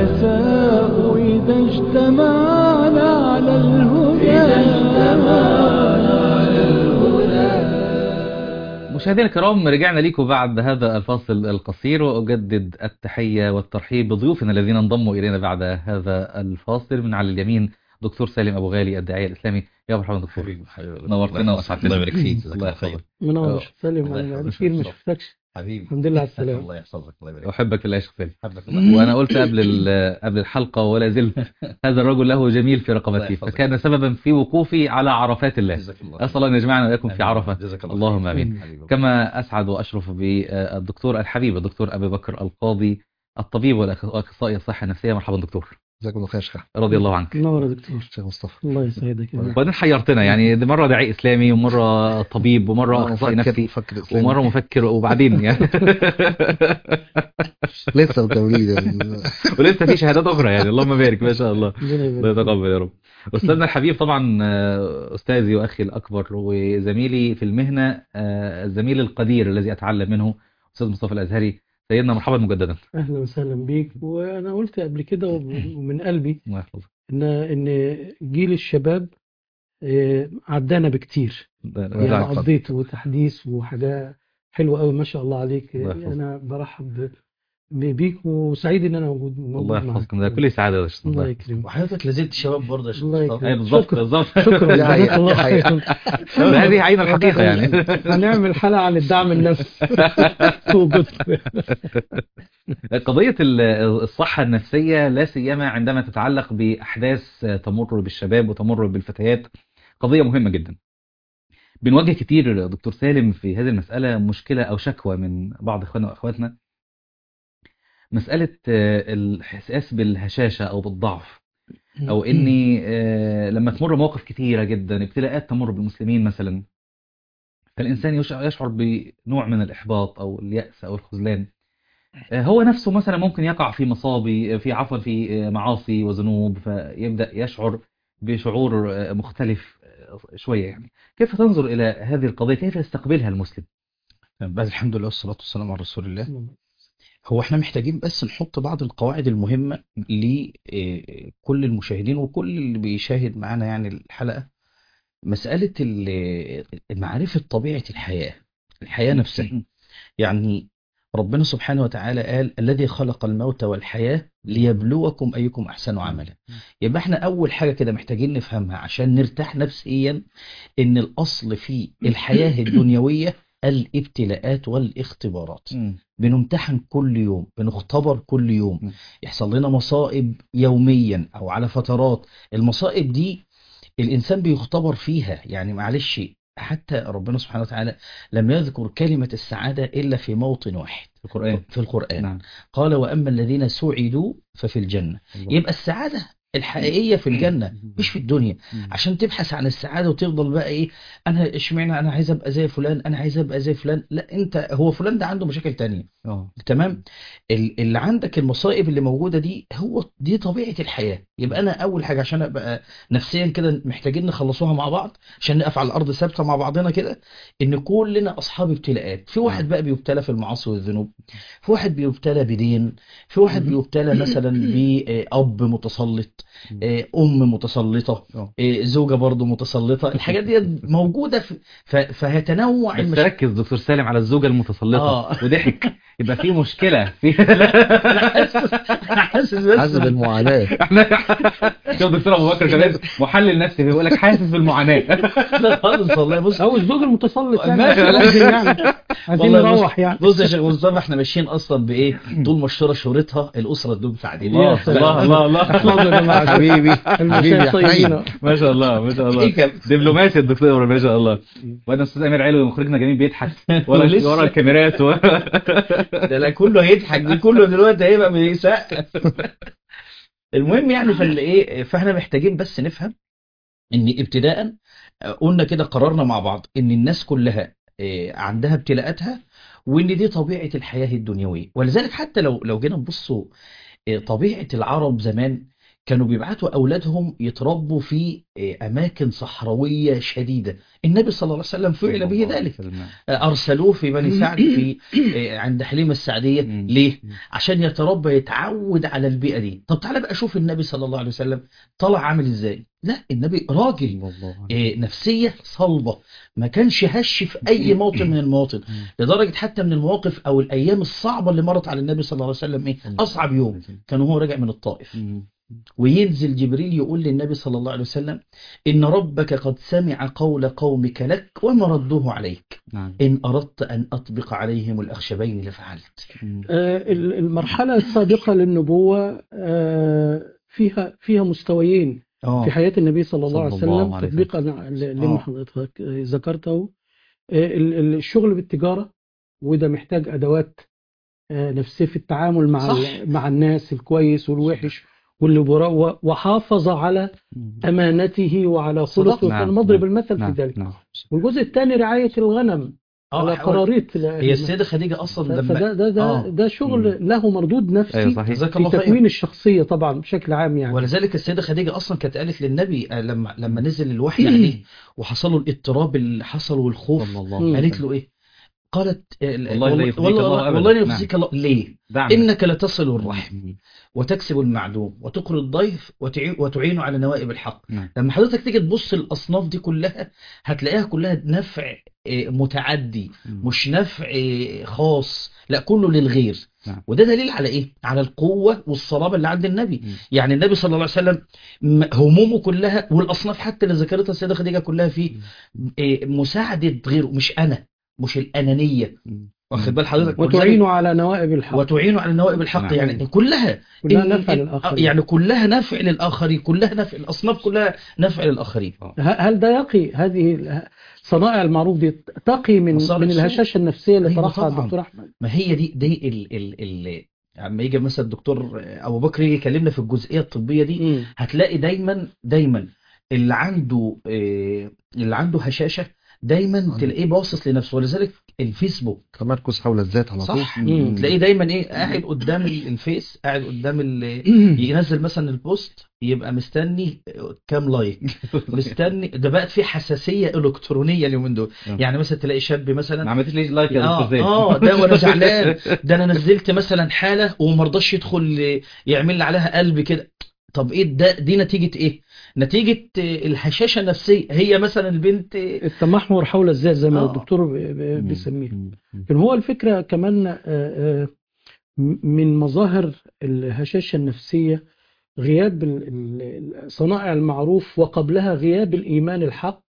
ونساء إذا اجتمعنا على الهدى مشاهدينا الكرام رجعنا لكم بعد هذا الفاصل القصير وأجدد التحية والترحيب بضيوفنا الذين انضموا إلينا بعد هذا الفاصل من على اليمين دكتور سالم أبو غالي الداعية الإسلامي يا مرحبا دكتور حبيبي حبيبي نورتنا وأسعدتنا. الله يبارك فيك جزاك الله الله خير يحفظك. منور أه. سلم الله على يحفظك. كثير ما شفتكش حبيبي الحمد لله على السلامة الله يحفظك الله يبارك فيك أحبك في الله يا شيخ سالم حبك الله وأنا قلت قبل ال- قبل الحلقة ولا زلت هذا الرجل له جميل في الله رقبتي يحفظك. فكان سببا في وقوفي على عرفات الله جزاك الله أسأل الله أن يجمعنا وإياكم في آمين. عرفة جزاك الله اللهم خير. آمين حبيبي. كما أسعد وأشرف بالدكتور الحبيب الدكتور أبي بكر القاضي الطبيب والأخصائي الصحة النفسية مرحبا دكتور جزاك الله خير شيخ رضي الله عنك منور يا دكتور شيخ مصطفى الله يسعدك يا رب. وبعدين حيرتنا يعني دي مرة داعي إسلامي ومرة طبيب ومرة أخصائي نفسي مفكر إسلامي. ومرة مفكر وبعدين يعني لسه التمريض ولسه في شهادات أخرى يعني اللهم بارك ما شاء الله ربنا الله يبارك يتقبل يا رب أستاذنا الحبيب طبعا آه، أستاذي وأخي الأكبر وزميلي في المهنة آه، الزميل القدير الذي أتعلم منه أستاذ مصطفى الأزهري سيدنا مرحبا مجددا اهلا وسهلا بيك وانا قلت قبل كده وب- ومن قلبي الله يحفظك ان ان جيل الشباب آه، عدانا بكتير يعني يعني قضيته تحديث وحاجه حلوه قوي ما شاء الله عليك الله يحفظك. انا برحب ب- بيك وسعيد ان انا موجود موجود الله معك. يحفظكم ده كل سعادة يا شيخ الله يكرمك وحضرتك لازلت شباب برضه يا شيخ الله مصطفى. أي يكرمك بالظبط شكرا بالظبط شكرا دي حقيقة، جزاك الله دي حقيقة. خيرا هذه عين الحقيقة يعني هنعمل حلقه عن الدعم النفسي وجودكم قضية ال- الصحة النفسية لا سيما عندما تتعلق بأحداث تمر بالشباب وتمر بالفتيات قضية مهمة جدا بنواجه كتير يا دكتور سالم في هذه المسألة مشكلة أو شكوى من بعض إخواننا وأخواتنا مسألة آه، الإحساس بالهشاشة أو بالضعف أو إني آه، لما تمر مواقف كتيرة جدا ابتلاءات تمر بالمسلمين مثلا فالإنسان يش- يشعر بنوع من الإحباط أو اليأس أو الخذلان آه، هو نفسه مثلا ممكن يقع في مصابي في عفوا في آه، معاصي وذنوب فيبدأ يشعر بشعور آه، مختلف آه، شوية يعني كيف تنظر إلى هذه القضية كيف يستقبلها المسلم بعد الحمد لله والصلاة والسلام على رسول الله هو احنا محتاجين بس نحط بعض القواعد المهمة لكل المشاهدين وكل اللي بيشاهد معانا يعني الحلقة مسألة ال- معرفة طبيعة الحياة الحياة نفسها يعني ربنا سبحانه وتعالى قال الذي خلق الموت والحياة ليبلوكم أيكم أحسن عملا يبقى احنا أول حاجة كده محتاجين نفهمها عشان نرتاح نفسيا إن الأصل في الحياة الدنيوية الابتلاءات والاختبارات بنمتحن كل يوم بنختبر كل يوم م. يحصل لنا مصائب يوميا او على فترات المصائب دي الانسان بيختبر فيها يعني معلش حتى ربنا سبحانه وتعالى لم يذكر كلمة السعادة إلا في موطن واحد في القرآن في القرآن نعم قال وأما الذين سعدوا ففي الجنة يبقى السعادة الحقيقية في الجنة مش في الدنيا عشان تبحث عن السعادة وتفضل بقى ايه انا اشمعنى انا عايز ابقى زي فلان انا عايز ابقى زي فلان لا انت هو فلان ده عنده مشاكل تانية اه تمام ال- اللي عندك المصائب اللي موجودة دي هو دي طبيعة الحياة يبقى انا اول حاجة عشان ابقى نفسيا كده محتاجين نخلصوها مع بعض عشان نقف على الارض ثابتة مع بعضنا كده ان كلنا اصحاب ابتلاءات في واحد بقى بيبتلى في المعاصي والذنوب في واحد بيبتلى بدين في واحد بيبتلى مثلا باب متسلط آه، ام متسلطة آه. آه، زوجة برضو متسلطة الحاجات دي موجودة في ف- فهيتنوع بس المشاكل ركز دكتور سالم على الزوجة المتسلطة آه. وضحك يبقى في مشكلة في انا حاسس انا حاسس بس حاسس بالمعاناة احنا شوف دكتور ابو بكر كمان محلل نفسي بيقول لك حاسس بالمعاناة لا خالص والله بص هو الزوج المتسلط يعني ماشي. عايزين يعني عايزين والله نروح يعني بص يا شيخ مصطفى احنا ماشيين اصلا بايه طول ما الشهره شهرتها الاسره تدوم سعدين يا الله الله الله الله احفظوا يا جماعه حبيبي حبيبي المشاهد يا طيبين حنين ما شاء الله ما شاء ايه الله كم دبلوماسي الدكتور ما شاء الله وانا استاذ امير علوي مخرجنا جميل بيضحك ورا ولسه. ورا الكاميرات و... ده لا كله هيضحك دي كله دلوقتي هيبقى بيسقف المهم يعني في ايه فاحنا محتاجين بس نفهم ان ابتداء آه، قلنا كده قررنا مع بعض ان الناس كلها آه، عندها ابتلاءاتها وان دي طبيعه الحياه الدنيويه ولذلك حتى لو لو جينا نبصوا آه، طبيعه العرب زمان كانوا بيبعتوا اولادهم يتربوا في آه، اماكن صحراويه شديده النبي صلى الله عليه وسلم فعل به ذلك ارسلوه في بني سعد في آه، عند حليمه السعديه مم. ليه عشان يتربى يتعود على البيئه دي طب تعالى بقى شوف النبي صلى الله عليه وسلم طلع عامل ازاي لا النبي راجل آه، نفسيه صلبه ما كانش هش في اي موطن من المواطن لدرجه حتى من المواقف او الايام الصعبه اللي مرت على النبي صلى الله عليه وسلم ايه اصعب يوم كان هو راجع من الطائف وينزل جبريل يقول للنبي صلى الله عليه وسلم إن ربك قد سمع قول قومك لك وما ردوه عليك نعم إن أردت أن أطبق عليهم الأخشبين لفعلت آه، ال- المرحلة السابقة للنبوة آه، فيها فيها مستويين آه. في حياة النبي صلى الله صلى عليه الله وسلم عليه تطبيقا ل- لما آه. حضرتك آه، ذكرته آه، ال- ال- الشغل بالتجارة وده محتاج أدوات آه، نفسية في التعامل مع صح. ال- مع الناس الكويس والوحش واللي برا- و- وحافظ على أمانته وعلى خلقه نعم، كان مضرب نعم، المثل نعم في ذلك نعم والجزء الثاني رعاية الغنم آه، على حاول- قراريط هي السيدة خديجة أصلا لما فده ده ده, آه. ده شغل له مردود نفسي ايوه صحيح جزاك في الله خير تكوين الشخصية طبعا بشكل عام يعني ولذلك السيدة خديجة أصلا كانت قالت للنبي آه، لما لما نزل الوحي عليه وحصل له الاضطراب اللي حصل والخوف صلى الله مم. عليه قالت وسلم. له إيه؟ قالت آه، والله لا يخزيك الله والله, أبداً. والله لا نعم. يخزيك الله ليه؟ دعم إنك لتصل الرحم مم. وتكسب المعدوم وتقري الضيف وتعي- وتعين على نوائب الحق نعم. لما حضرتك تيجي تبص الأصناف دي كلها هتلاقيها كلها نفع آه، متعدي مم. مش نفع آه، خاص لا كله للغير نعم. وده دليل على ايه على القوة والصلابة اللي عند النبي مم. يعني النبي صلى الله عليه وسلم م- همومه كلها والأصناف حتى اللي ذكرتها السيدة خديجة كلها في آه، مساعدة غيره مش أنا مش الأنانية مم. واخد بال حضرتك وتعين على نوائب الحق وتعين على نوائب الحق نعم. يعني كلها كلها إن- نفع إن- للآخرين يعني كلها نفع للآخرين كلها نفع الأصناف كلها نفع للآخرين ه- هل ده يقي هذه ال- صنائع المعروف دي تقي من مصالح من السوق. الهشاشة النفسية اللي أيوة طرحها طبعاً. الدكتور أحمد ما هي دي دي ال ال ال لما يجي مثلا الدكتور ابو بكر يجي يكلمنا في الجزئيه الطبيه دي مم. هتلاقي دايما دايما اللي عنده آه، اللي عنده هشاشه دايما تلاقيه باصص لنفسه ولذلك الفيسبوك تمركز حول الذات على طول صح مم. تلاقيه دايما ايه قاعد قدام ال- الفيس قاعد قدام ال- ينزل مثلا البوست يبقى مستني كام لايك مستني ده بقت في حساسيه الكترونيه اليومين دول آه. يعني مثلا تلاقي شاب مثلا ما عملتش ليش لايك يا اه دكتور زيد اه ده وانا زعلان ده انا نزلت مثلا حاله وما رضاش يدخل يعمل لي عليها قلب كده طب ايه ده دي نتيجه ايه نتيجه آه، الهشاشه النفسيه هي مثلا البنت آه، التمحور حول الذات زي ما آه. الدكتور ب- ب- مم. بيسميه مم. لكن هو الفكرة كمان آه، آه، م- من مظاهر الهشاشة النفسية غياب ال- ال- صنائع المعروف وقبلها غياب الإيمان الحق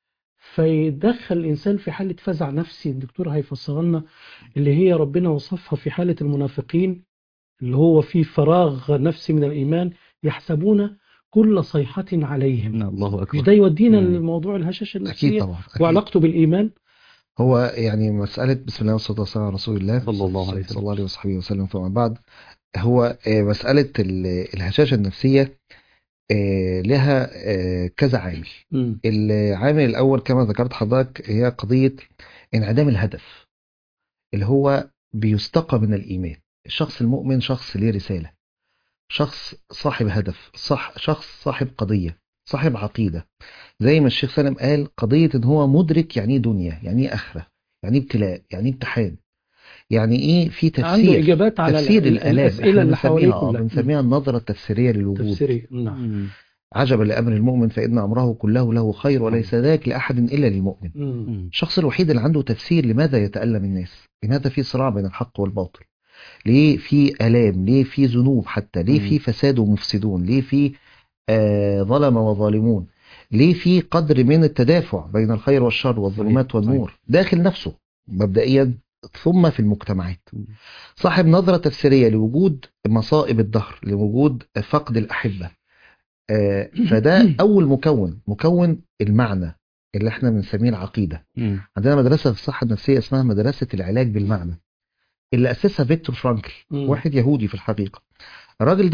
فيدخل الإنسان في حالة فزع نفسي الدكتور هيفسر لنا اللي هي ربنا وصفها في حالة المنافقين اللي هو في فراغ نفسي من الإيمان يحسبون كل صيحة عليهم الله مش اكبر ده يودينا مم. لموضوع الهشاشة اكيد النفسية طبعا أكيد. وعلاقته بالإيمان هو يعني مسألة بسم الله والصلاة والسلام على رسول الله صلى الله عليه وسلم. صلى الله عليه وصحبه وسلم ثم بعد هو آه، مسألة ال- الهشاشة النفسية آه، لها آه، كذا عامل مم. العامل الأول كما ذكرت حضرتك هي قضية انعدام الهدف اللي هو بيستقى من الإيمان الشخص المؤمن شخص ليه رسالة شخص صاحب هدف صح شخص صاحب قضية صاحب عقيدة زي ما الشيخ سالم قال قضية ان هو مدرك يعني ايه دنيا يعني ايه آخرة يعني ايه ابتلاء يعني ايه امتحان يعني ايه في عنده تفسير إجابات على تفسير ال- الآلام الأسئلة احنا اللي حواليه بنسميها آه، كلها بنسميها النظرة التفسيرية للوجود تفسيري نعم مم. عجبا لأمر المؤمن فإن أمره كله له خير وليس ذاك لأحد إلا للمؤمن مم. مم. الشخص الوحيد اللي عنده تفسير لماذا يتألم الناس لماذا في صراع بين الحق والباطل ليه في آلام ليه في ذنوب حتى ليه مم. في فساد ومفسدون ليه في آه ظلم وظالمون ليه في قدر من التدافع بين الخير والشر والظلمات صحيح. والنور داخل نفسه مبدئيا ثم في المجتمعات مم. صاحب نظرة تفسيرية لوجود مصائب الدهر لوجود فقد الأحبة آه، فده أول مكون مكون المعنى اللي احنا بنسميه العقيدة مم. عندنا مدرسة في الصحة النفسية اسمها مدرسة العلاج بالمعنى اللي أسسها فيكتور فرانكل مم. واحد يهودي في الحقيقة الراجل ده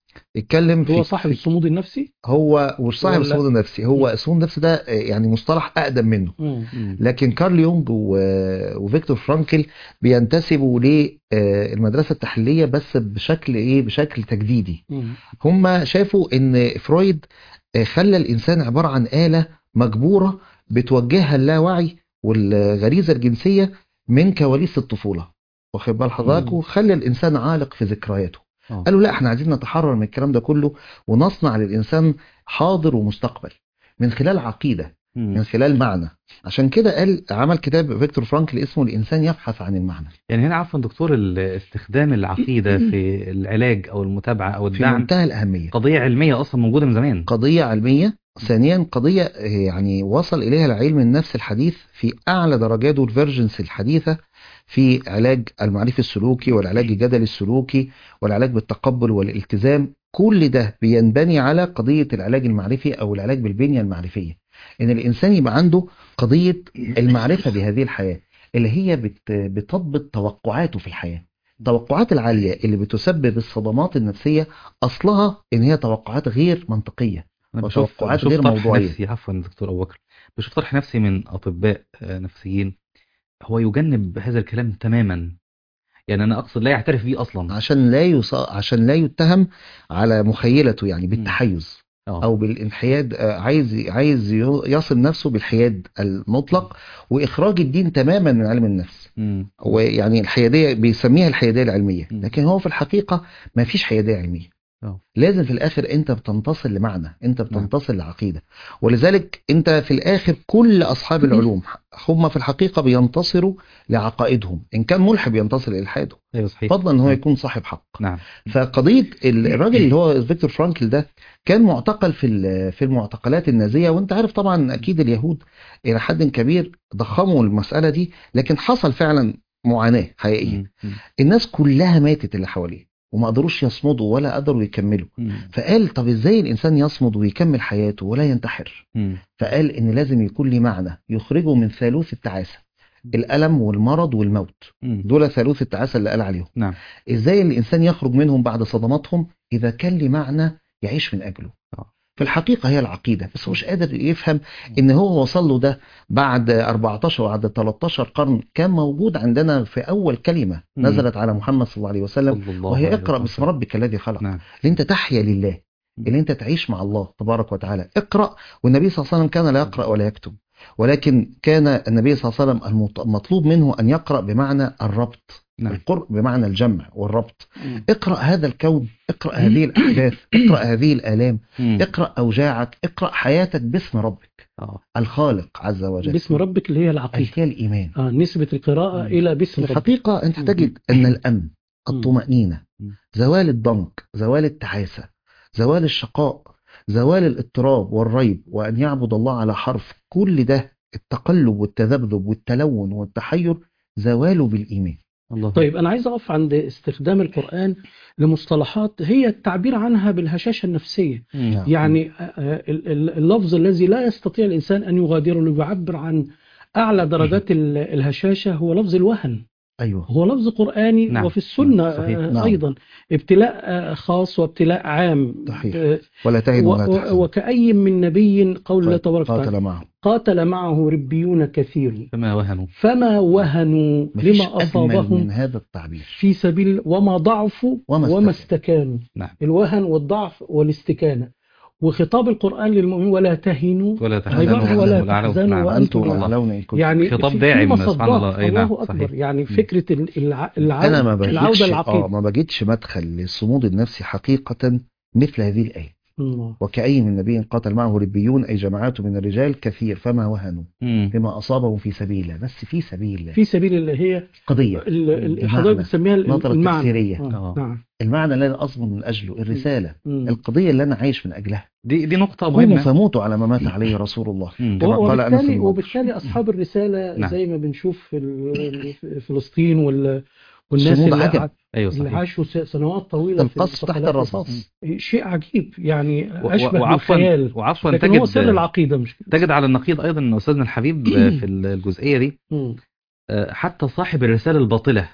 اتكلم في هو صاحب الصمود النفسي هو مش صاحب ولا- الصمود النفسي هو الصمود النفسي ده آه، يعني مصطلح اقدم منه مم. مم. لكن كارل يونج و- وفيكتور فرانكل بينتسبوا للمدرسه التحليليه بس بشكل ايه بشكل تجديدي مم. هم شافوا ان فرويد آه، خلى الانسان عباره عن اله مجبوره بتوجهها اللاوعي والغريزه الجنسيه من كواليس الطفوله واخد بال حضرتك مم. وخلى الانسان عالق في ذكرياته آه. قالوا لا احنا عايزين نتحرر من الكلام ده كله ونصنع للانسان حاضر ومستقبل من خلال عقيده من مم. خلال معنى عشان كده قال عمل كتاب فيكتور فرانكل اسمه الانسان يبحث عن المعنى يعني هنا عفوا دكتور ال- استخدام العقيدة في العلاج أو المتابعة أو في الدعم منتهى الاهميه قضية علمية أصلا موجودة من زمان قضيه علميه ثانيا قضيه آه، يعني وصل اليها العلم النفس الحديث في اعلى درجاته الفيرجنس الحديثه في علاج المعرفي السلوكي والعلاج الجدلي السلوكي والعلاج بالتقبل والالتزام كل ده بينبني على قضيه العلاج المعرفي او العلاج بالبنيه المعرفيه ان الانسان يبقى عنده قضيه المعرفه بهذه الحياه اللي هي بت- بتضبط توقعاته في الحياه التوقعات العاليه اللي بتسبب الصدمات النفسيه اصلها ان هي توقعات غير منطقيه أنا بشوف وتوقعات بشوف غير طرح موضوعية. نفسي عفوا دكتور أبو بكر بشوف طرح نفسي من أطباء آه، نفسيين هو يجنب هذا الكلام تماما يعني أنا أقصد لا يعترف بيه أصلا عشان لا يص... عشان لا يتهم على مخيلته يعني بالتحيز آه. او بالانحياد آه، عايز عايز ي- يصل نفسه بالحياد المطلق واخراج الدين تماما من علم النفس مم. ويعني الحياديه بيسميها الحياديه العلميه مم. لكن هو في الحقيقه ما فيش حياديه علميه آه. لازم في الاخر انت بتنتصر لمعنى انت بتنتصر لعقيده ولذلك انت في الاخر كل اصحاب العلوم هم في الحقيقه بينتصروا لعقائدهم ان كان ملحد بينتصر لالحاده أيوه صحيح فضلا ان هو يكون صاحب حق نعم فقضيه ال- الراجل اللي هو فيكتور فرانكل ده كان معتقل في ال- في المعتقلات النازيه وانت عارف طبعا اكيد اليهود الى حد كبير ضخموا المساله دي لكن حصل فعلا معاناه حقيقيه مم. مم. الناس كلها ماتت اللي حواليه وما قدروش يصمدوا ولا قدروا يكملوا مم. فقال طب ازاي الانسان يصمد ويكمل حياته ولا ينتحر مم. فقال ان لازم يكون لي معنى يخرجه من ثالوث التعاسه الالم والمرض والموت مم. دول ثالوث التعاسه اللي قال عليهم نعم ازاي الانسان يخرج منهم بعد صدماتهم اذا كان لي معنى يعيش من اجله آه. في الحقيقه هي العقيده بس هو مش قادر يفهم ان هو وصل له ده بعد 14 وبعد 13 قرن كان موجود عندنا في اول كلمه مم. نزلت على محمد صلى الله عليه وسلم صلى الله وهي عليه اقرا باسم وسلم. ربك الذي خلق نعم اللي انت تحيا لله اللي انت تعيش مع الله تبارك وتعالى اقرا والنبي صلى الله عليه وسلم كان لا يقرا ولا يكتب ولكن كان النبي صلى الله عليه وسلم المط- المطلوب منه ان يقرا بمعنى الربط نعم القرء بمعنى الجمع والربط مم. اقرا هذا الكون اقرا هذه الاحداث اقرا هذه الالام مم. اقرا اوجاعك اقرا حياتك باسم ربك آه. الخالق عز وجل باسم ربك اللي هي العقيدة هي الايمان آه نسبة القراءة مم. إلى في باسم ربك الحقيقه انت مم. تجد ان الامن الطمانينه مم. زوال الضنك زوال التعاسه زوال الشقاء زوال الاضطراب والريب وان يعبد الله على حرف كل ده التقلب والتذبذب والتلون والتحير زواله بالايمان الله طيب أنا عايز أقف عند استخدام القرآن لمصطلحات هي التعبير عنها بالهشاشة النفسية مم. يعني آه، آه، ال- ال- اللفظ الذي لا يستطيع الإنسان أن يغادره ليعبر عن أعلى درجات ال- الهشاشة هو لفظ الوهن ايوه هو لفظ قرآني نعم. وفي السنة صحيح. آه، نعم. أيضا ابتلاء آه، خاص وابتلاء عام صحيح. آه، ولا تهن و- ولا و- تحزن وكأي من نبي قول الله تبارك وتعالى قاتل معه قاتل معه ربيون كثير فما وهنوا فما وهنوا مفيش لما اجمل أصابهم من هذا التعبير في سبيل وما ضعفوا وما وما استكانوا. استكانوا نعم. الوهن والضعف والاستكانة وخطاب القرآن للمؤمنين ولا تهنوا ولا أيضا تحزنوا ولا والأعلى. تحزنوا نعم. وأنتم انتم الله. اعلون ان كنتم يعني خطاب في- داعم، في سبحان مصداق. الله. أي نعم، الله أكبر صحيح. يعني مم. فكرة ال- الع... انا العودة ما بجدش العودة اه العقيدة ما بجدش مدخل للصمود النفسي حقيقه مثل هذه الايه الله. وكأي من نبي قاتل معه ربيون أي جماعات من الرجال كثير فما وهنوا مم. بما أصابهم في سبيل الله بس في سبيل الله في سبيل اللي هي قضية ال- ال- بمعنى حضرتك بتسميها ال- نظرة المعنى تفسيرية. آه. آه. نعم المعنى اللي أنا أصمد من أجله الرسالة مم. القضية اللي أنا عايش من أجلها دي دي نقطة قوموا مهمة فموتوا على ما مات عليه رسول الله مم. كما قال أنس وبالتالي بن وبالتالي اصحاب الرساله نعم. زي ما بنشوف في ال- في فلسطين وال والناس صمود اللي, عجب. ع- أيوه اللي صحيح عاشوا س- سنوات طويله في القص تحت المعتقلات. الرصاص شيء عجيب يعني و- و- اشبه وعفوا بالخيال وعفوا لكن هو تجد سر العقيده مش كده تجد على النقيض ايضا ان استاذنا الحبيب في الجزئيه دي مم. آه، حتى صاحب الرساله الباطله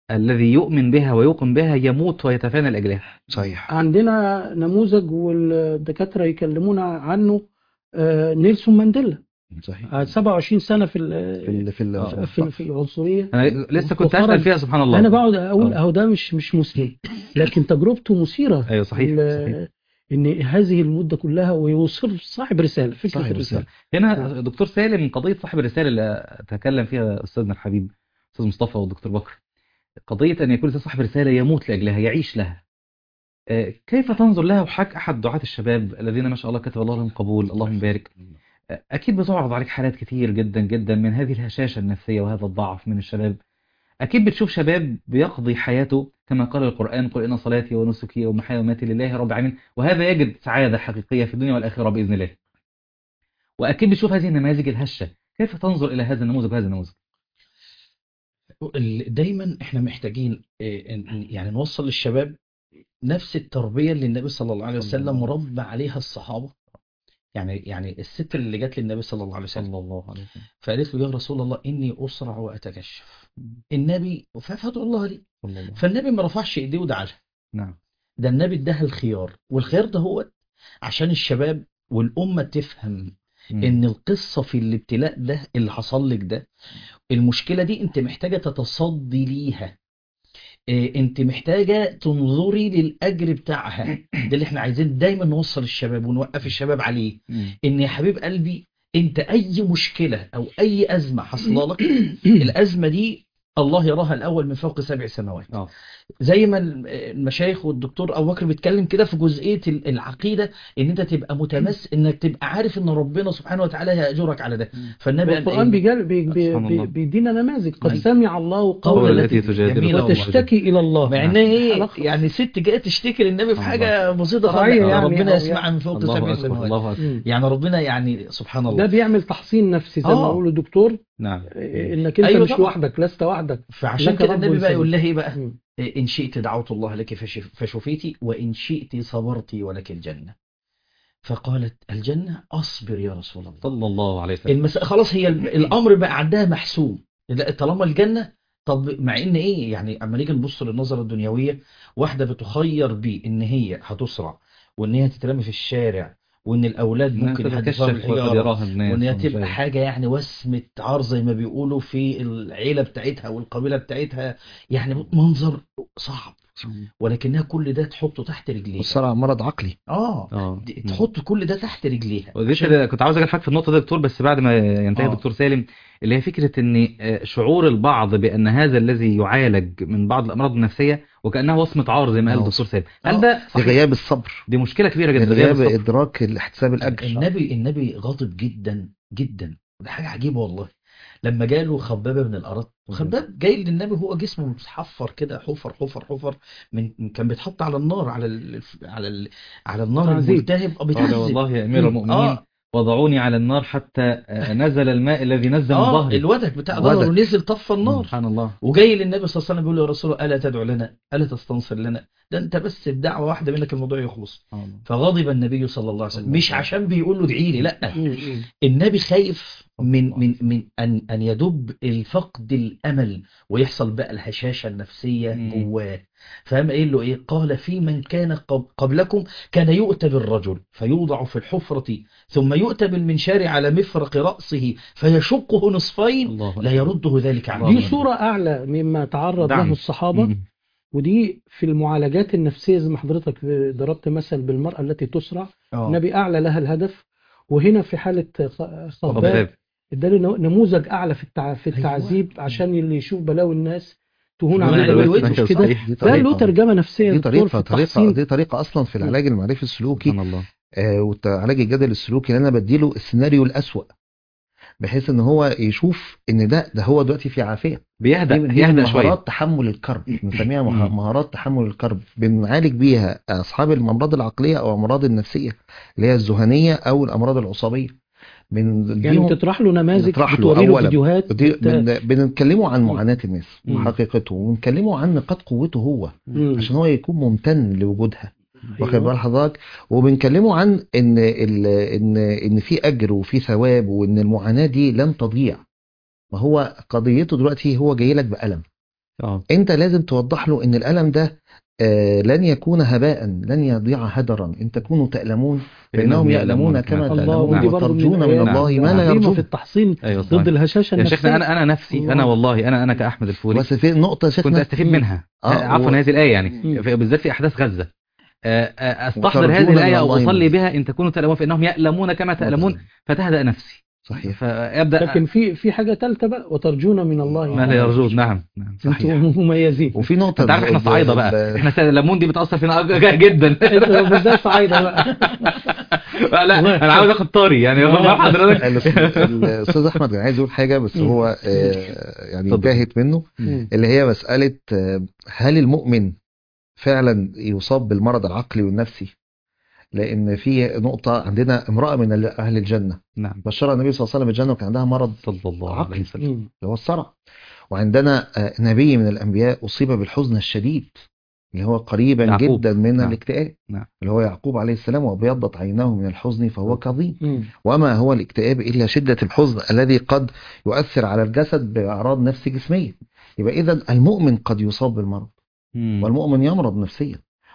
الذي يؤمن بها ويوقن بها يموت ويتفانى لاجلها صحيح عندنا نموذج والدكاترة يكلمونا عنه آه، نيلسون مانديلا صحيح قعد 27 سنة في في ال- ال- في ال- في في العنصرية انا لسه كنت وخرج- اسال فيها سبحان الله انا بقعد اقول آه. اهو ده مش مش مسلم لكن تجربته مثيره ايوه صحيح, ال- صحيح. ان هذه المده كلها ويصر صاحب رساله فكره صاحب الرساله هنا دكتور سالم قضيه صاحب الرساله اللي تكلم فيها استاذنا الحبيب استاذ مصطفى والدكتور بكر قضيه ان يكون صاحب رساله يموت لاجلها يعيش لها آه، كيف تنظر لها وحك احد دعاة الشباب الذين ما شاء الله كتب الله لهم قبول اللهم بارك آه، اكيد بتعرض عليك حالات كتير جدا جدا من هذه الهشاشه النفسيه وهذا الضعف من الشباب اكيد بتشوف شباب بيقضي حياته كما قال القران قل ان صلاتي ونسكي ومحياي ومماتي لله رب العالمين وهذا يجد سعاده حقيقيه في الدنيا والاخره باذن الله واكيد بتشوف هذه النماذج الهشه كيف تنظر الى هذا النموذج وهذا النموذج ال- دايما احنا محتاجين إيه، إن- يعني نوصل للشباب نفس التربية اللي النبي صلى الله عليه صلى وسلم الله. مربى عليها الصحابة يعني يعني الست اللي جت للنبي صلى الله عليه وسلم الله عليه وسلم فقالت له يا رسول الله إني أسرع وأتكشف النبي فادعو الله لي صلى الله فالنبي ما رفعش ايديه ودعا لها نعم ده النبي اداها الخيار والخيار ده هو عشان الشباب والأمة تفهم ان القصة في الابتلاء ده اللي حصل لك ده المشكلة دي انت محتاجة تتصدي ليها إيه، انت محتاجة تنظري للأجر بتاعها ده اللي احنا عايزين دايما نوصل الشباب ونوقف الشباب عليه مم. ان يا حبيب قلبي انت اي مشكلة او اي ازمة حصل لك الازمة دي الله يراها الاول من فوق سبع سماوات اه زي ما المشايخ والدكتور ابو بكر بيتكلم كده في جزئيه ال- العقيده ان انت تبقى متمس انك تبقى عارف ان ربنا سبحانه وتعالى هيأجرك على ده فالنبي قال القران إيه؟ بيجال بي بي سبحان بي الله. بيدينا نماذج قد نعم. سمع الله قول قول التي التي تجادلك جميلة والله. وتشتكي الى الله مع ان ايه حلقة. يعني ست جايه تشتكي للنبي في الله. حاجه بسيطه فرعية خالص يعني ربنا أو يسمعها من فوق الله سبع اكبر سماوات الله اكبر مم. يعني ربنا يعني سبحان ده الله بيعمل تحصين نفسي زي ما آه. بيقول الدكتور نعم إيه، انك انت أيوة مش طبعا. لوحدك لست وحدك فعشان لك كده رب النبي بقى سبيل. يقول لها ايه بقى مم. إيه، ان شئت دعوت الله لك فشف- فشفيتي وان شئت صبرت ولك الجنه فقالت الجنه اصبر يا رسول الله صلى الله عليه وسلم المسألة خلاص هي ال- الامر بقى عندها محسوم لا، طالما الجنه طب مع ان ايه يعني اما نيجي نبص للنظره الدنيويه واحده بتخير بان هي هتسرع وان هي تترمي في الشارع وان الاولاد إنها ممكن يحدفوها تتكشف وقد بالحجاره يراها الناس وان هي ومش تبقى عارف. حاجه يعني وسمه عار زي ما بيقولوا في العيله بتاعتها والقبيله بتاعتها يعني منظر صعب ولكنها كل ده تحطه تحت رجليها والصرع مرض عقلي اه اه دي- تحط كل ده تحت رجليها ودي عشان- كده كنت عاوز اجي في النقطه دي يا دكتور بس بعد ما ينتهي آه. الدكتور سالم اللي هي فكره ان آه، شعور البعض بان هذا الذي يعالج من بعض الامراض النفسيه وكانها وصمه عار زي ما قال آه. الدكتور سالم آه. هل ده صحيح؟ لغياب الصبر دي مشكله كبيره جدا غياب لغياب الصبر. ادراك الاحتساب الاجر النبي النبي غاضب جدا جدا ده حاجه عجيبه والله لما جاله خبابه من الارض خباب جاي للنبي هو جسمه متحفر كده حفر حفر حفر من من- كان بيتحط على النار على ال... على ال... على النار تعذيب. الملتهب اه قال بيتعذب والله يا امير مم. المؤمنين اه وضعوني على النار حتى آه، نزل الماء الذي نزل من اه ظهري الودك بتاع ودك. ظهره نزل طفى النار سبحان الله وجاي للنبي صلى الله عليه وسلم بيقول له يا رسول الله الا تدعو لنا الا تستنصر لنا ده انت بس بدعوه واحده منك الموضوع يخلص سبحان الله. فغضب النبي صلى الله عليه وسلم مش عشان بيقول له ادعي لي لا مم. مم. النبي خايف من من من ان ان يدب الفقد الامل ويحصل بقى الهشاشه النفسيه مم. جواه فقام قايل له ايه قال في من كان قب- قبلكم كان يؤتى بالرجل فيوضع في الحفره ثم يؤتى بالمنشار على مفرق راسه فيشقه نصفين الله لا يرده ذلك عنه دي الله. صورة أعلى مما تعرض دعم. له الصحابة مم. ودي في المعالجات النفسية زي ما حضرتك ضربت مثل بالمرأة التي تسرع آه. النبي أعلى لها الهدف وهنا في حالة خ- خباب خباب. اداله نو- نموذج أعلى في التع... في أيوة. عشان عشان اللي يشوف بلاوي الناس تهون تهون عليه عليه بلاوي ويتوب. مش كده صحيح. دي ده له طريقة- ترجمة نفسية دي دكتور طريقة في طريقة التحصين دي طريقة أصلا في العلاج المعرفي السلوكي سبحان الله آه وعلاج الجدل السلوكي اللي أنا بديله السيناريو الأسوأ بحيث إن هو يشوف إن ده ده هو دلوقتي في عافية بيهدأ دي دي يهدأ شويه مهارات تحمل الكرب بنسميها مه- مم. مهارات تحمل الكرب بنعالج بيها أصحاب الأمراض العقلية أو الأمراض النفسية اللي هي الذهنية أو الأمراض العصبية يعني بنديهم بتطرح له نماذج نطرح له بتوري له أولاً. فيديوهات دي بت- بن- بنتكلموا عن معاناة الناس مم. وحقيقته ونتكلموا عن نقاط قوته هو مم. عشان هو يكون ممتن لوجودها واخد أيوة. بال حضرتك وبنكلموا عن ان ال... ان ان في اجر وفي ثواب وان المعاناه دي لن تضيع ما هو قضيته دلوقتي هو جاي لك بألم اه انت لازم توضح له ان الالم ده آه، لن يكون هباء لن يضيع هدرا ان تكونوا تألمون فانهم يألمون كما الله تألمون ودي برضه من وترجون من الآيات الله ما لا العظيمة يرجون في التحصين ايوه صحيح ضد الهشاشة يا النفسية شيخنا انا انا نفسي الله. انا والله انا انا كاحمد الفولي بس في نقطة كنت شيخنا استفيد منها آه، عفوا و- هذه الايه يعني مم. في- بالذات في احداث غزه آه، آه، استحضر وترجون هذه من الايه الله واصلي من- بها ان تكونوا تألمون فانهم يألمون كما تألمون فتهدأ نفسي صحيح فيبدأ لكن في في حاجة ثالثة بقى وترجون من الله ما لا يرجون نعم نعم صحيح. انتم مميزين وفي نقطة انت عارف احنا ب- صعايده ب- بقى احنا الليمون دي بتأثر فينا أج- جدا انتوا بالذات صعايدة بقى لا انا عاوز اخد طاري يعني مع حضرتك الأستاذ- الاستاذ احمد كان عايز يقول حاجه بس مم. هو آه، يعني اتفضل. انتهت منه مم. اللي هي مساله آه، هل المؤمن فعلا يصاب بالمرض العقلي والنفسي لان في نقطه عندنا امراه من اهل الجنه نعم بشرها النبي صلى الله عليه وسلم بالجنه وكان عندها مرض صلى الله عقلي. عليه وسلم مم. اللي هو الصرع وعندنا آه، نبي من الانبياء اصيب بالحزن الشديد اللي هو قريبا يعقوب. جدا من نعم. الاكتئاب نعم. اللي هو يعقوب عليه السلام وابيضت عيناه من الحزن فهو كظيم مم. وما هو الاكتئاب إلا شدة الحزن الذي قد يؤثر على الجسد بأعراض نفس جسمية يبقى إذا المؤمن قد يصاب بالمرض مم. والمؤمن يمرض نفسيا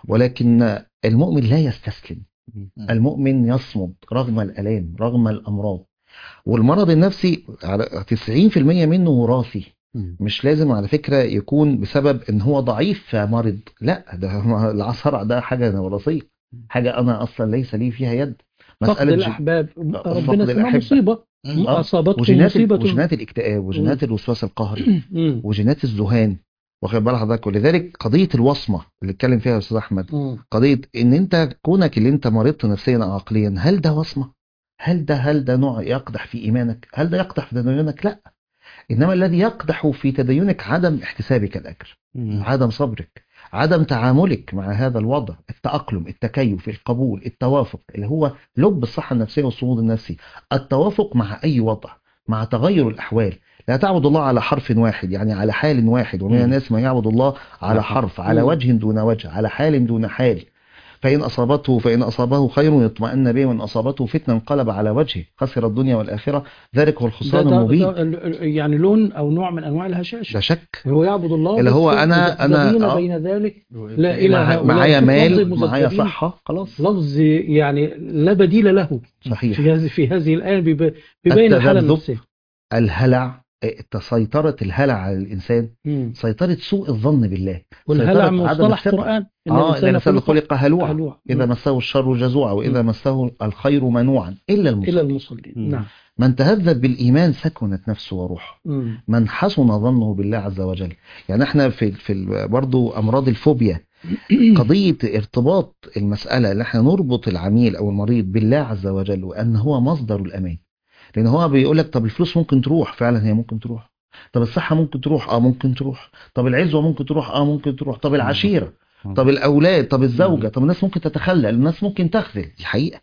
ولكن المؤمن لا يستسلم مم. المؤمن يصمد رغم الآلام رغم الأمراض والمرض النفسي على 90% منه وراثي مم. مش لازم على فكرة يكون بسبب ان هو ضعيف فمرض لا ده العصرع ده حاجة وراثية حاجة انا اصلا ليس لي فيها يد فقد مسألة ج- الأحباب فقد ربنا سماها الأحبة. مصيبة آه. أصابتكم وجينات مصيبة وجينات الاكتئاب وجينات الوسواس القهري مم. وجينات الذهان واخد بال حضرتك ولذلك قضيه الوصمه اللي اتكلم فيها الاستاذ احمد مم. قضيه ان انت كونك اللي انت مرضت نفسيا او عقليا هل ده وصمه؟ هل ده هل ده نوع يقدح في ايمانك؟ هل ده يقدح في تدينك؟ لا انما الذي يقدح في تدينك عدم احتسابك الاجر مم. عدم صبرك عدم تعاملك مع هذا الوضع التأقلم التكيف القبول التوافق اللي هو لب الصحة النفسية والصمود النفسي التوافق مع أي وضع مع تغير الأحوال لا تعبد الله على حرف واحد يعني على حال واحد ومن مم. الناس من يعبد الله على حرف على مم. وجه دون وجه على حال دون حال فإن أصابته فإن أصابه خير يطمئن به وإن أصابته فتنة انقلب على وجهه خسر الدنيا والآخرة ذلك هو ده الخسران ده المبين ده ال- ال- يعني لون أو نوع من أنواع الهشاشة لا شك هو يعبد الله اللي هو بس أنا- أنا- مذبذبين آه. بين ذلك لا إله مع- هؤلاء معايا شوف مال لفظ معايا مذبذبين. صحة خلاص لفظ يعني لا بديل له صحيح في هذه في هذه الآية بيب- بيبين الحالة التذبذب. النفسية الهلع سيطرة الهلع على الإنسان مم. سيطرة سوء الظن بالله والهلع سيطرة عدم مصطلح الثقة. قرآن إن اه إن الإنسان الإنسان خلق هلوعا هلوع. إذا مم. مسه الشر جزوعا وإذا مم. مسه الخير منوعا إلا إلى المسلم المصلين مم. نعم من تهذب بالإيمان سكنت نفسه وروحه مم. من حسن ظنه بالله عز وجل يعني احنا في في ال- برضو أمراض الفوبيا قضية ارتباط المسألة اللي احنا نربط العميل أو المريض بالله عز وجل وأن هو مصدر الأمان لأن هو بيقول لك طب الفلوس ممكن تروح فعلا هي ممكن تروح طب الصحة ممكن تروح اه ممكن تروح طب العزوة ممكن تروح اه ممكن تروح طب العشيرة طب الأولاد طب الزوجة طب الناس ممكن تتخلى الناس ممكن تخذل دي حقيقة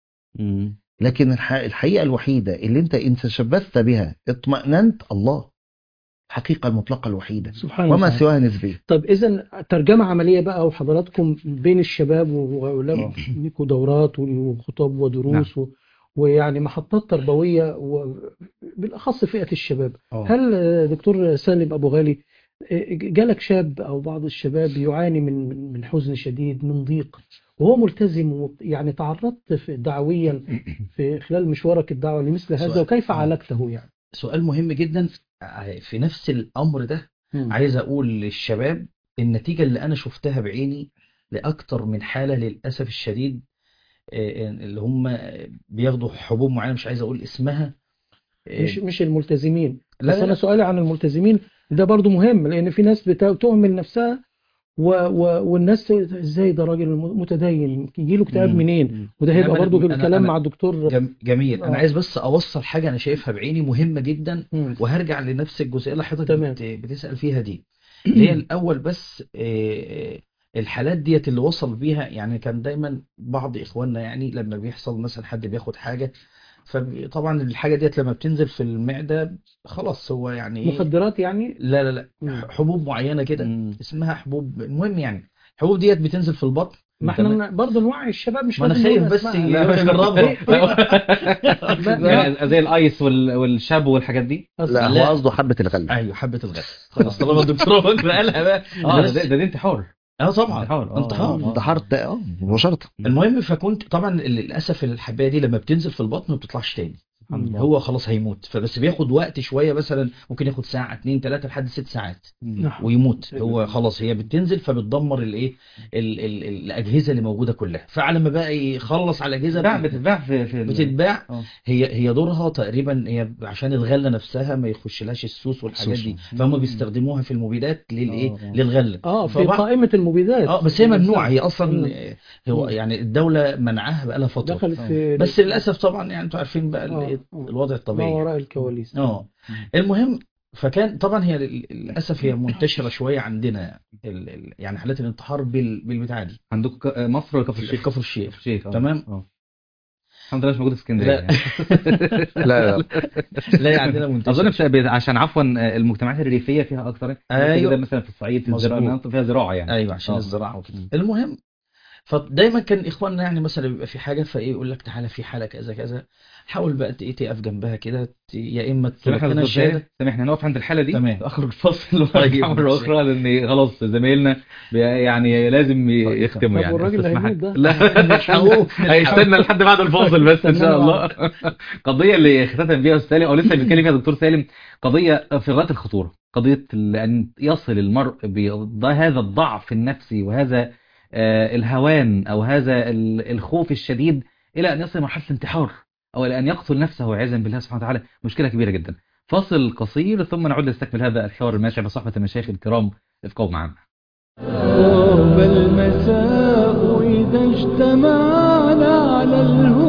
مم. لكن الح- الحقيقة الوحيدة اللي انت ان تشبثت بها اطمأننت الله الحقيقة المطلقة الوحيدة سبحان وما الله سواها نسبية طب إذا ترجمة عملية بقى وحضراتكم بين الشباب وأولاد آه. ليكوا دورات وخطاب ودروس و... ويعني محطات تربوية وبالأخص فئة الشباب آه. هل آه، دكتور سالم أبو غالي آه، جالك شاب أو بعض الشباب يعاني من من من حزن شديد من ضيق وهو ملتزم و- يعني تعرضت في دعويا في خلال مشوارك الدعوة لمثل هذا سؤال. وكيف آه. عالجته يعني سؤال مهم جدا في نفس الامر ده عايز اقول للشباب النتيجة اللي انا شفتها بعيني لاكتر من حالة للاسف الشديد آه، اللي هم بياخدوا حبوب معينة مش عايز اقول اسمها آه، مش مش الملتزمين لا بس لا انا لا. سؤالي عن الملتزمين ده برضو مهم لان في ناس بتا- تهمل نفسها و و والناس ازاي ده راجل متدين يجي له اكتئاب مم. منين وده هيبقى إنما أنا- برضو أنا- بالكلام أنا- مع الدكتور جم- جميل آه. انا عايز بس اوصل حاجة انا شايفها بعيني مهمة جدا مم. وهرجع لنفس الجزئيه اللي حضرتك تمام. بت- بتسأل فيها دي اللي هي الاول بس آه، الحالات ديت اللي وصل بيها يعني كان دايما بعض اخواننا يعني لما بيحصل مثلا حد بياخد حاجه فطبعا الحاجه ديت لما بتنزل في المعده خلاص هو يعني ايه مخدرات يعني لا لا لا مم. حبوب معينه كده مم. اسمها حبوب المهم يعني الحبوب ديت بتنزل في البطن ما احنا برضه نوعي الشباب مش ما انا لازم خايف نقول بس أسماء. يروح يجربها يعني زي الايس وال- والشاب والحاجات دي لا هو لا. قصده حبة الغل ايوه حبه الغد خلاص طالما الدكتوره فاكره قالها بقى اه بس- ده, ده, ده انتحار اه طبعا انتحار آه، انتحار آه. انتحرت اه مباشرة المهم فكنت طبعا للاسف الحبايه دي لما بتنزل في البطن ما بتطلعش تاني مم. هو خلاص هيموت فبس بياخد وقت شويه مثلا ممكن ياخد ساعه اتنين تلاته لحد ست ساعات نعم. ويموت هو خلاص هي بتنزل فبتدمر الايه ال- ال- ال- الاجهزه اللي موجوده كلها فعلى ما بقى يخلص على الاجهزه بتتباع بتتباع في في ال- بتتباع آه. هي هي دورها تقريبا هي عشان الغله نفسها ما يخشلهاش السوس والحاجات دي فهم بيستخدموها في المبيدات للايه آه، آه. للغله اه في فبعض- قائمة المبيدات اه بس هي ممنوعه هي اصلا مم. آه، هو يعني الدوله منعها بقالها فتره دخلت في بس للاسف طبعا يعني انتوا عارفين بقى آه، ال- آه. الوضع ما الطبيعي وراء الكواليس اه المهم فكان طبعا هي لل- للاسف هي منتشره شويه عندنا ال- ال- يعني حالات الانتحار بال- بالبتاع دي عندكم ك- مصر ولا كفر في الشيخ؟ كفر الشيخ الشيخ آه. تمام. آه. الحمد لله مش موجود في اسكندريه لا. يعني. لا لا لا هي عندنا منتشره اظن بس ب- عشان عفوا آه، المجتمعات الريفيه فيها اكتر أيوة. كده مثلا في الصعيد في الزراعه مظبوط. مناطق فيها زراعه يعني ايوه عشان آه. الزراعه وكده مم. المهم فدايما كان اخواننا يعني مثلا بيبقى في حاجه فايه يقول لك تعالى في حاله كذا كذا حاول بقى ت- ايه تقف جنبها كده ت- يا اما تروح سامحنا لنا دكتور الشهاده سامح سامحنا هنقف عند الحاله دي تمام. اخرج الفصل طيب، ونرجع مره ماشي. اخرى لان خلاص زمايلنا بي- يعني لازم ي- طيب. يختموا طب يعني والراجل اللي استسمحك. هيموت ده؟ لا نلحقوه. هيستنى لحد بعد الفاصل بس ان شاء استنى الله قضيه اللي ختم بيها استاذ سالم او لسه بيتكلم فيها دكتور سالم قضيه في غايه الخطوره قضيه ال- ان يصل المرء بهذا الضعف النفسي وهذا آه، الهوان او هذا ال- الخوف الشديد الى ان يصل لمرحله الانتحار او الى ان يقتل نفسه عياذا بالله سبحانه وتعالى مشكله كبيره جدا فاصل قصير ثم نعود نستكمل هذا الحوار الماشي بصحبه المشايخ الكرام ابقوا معنا قرب المساء إذا اجتمعنا على الهدى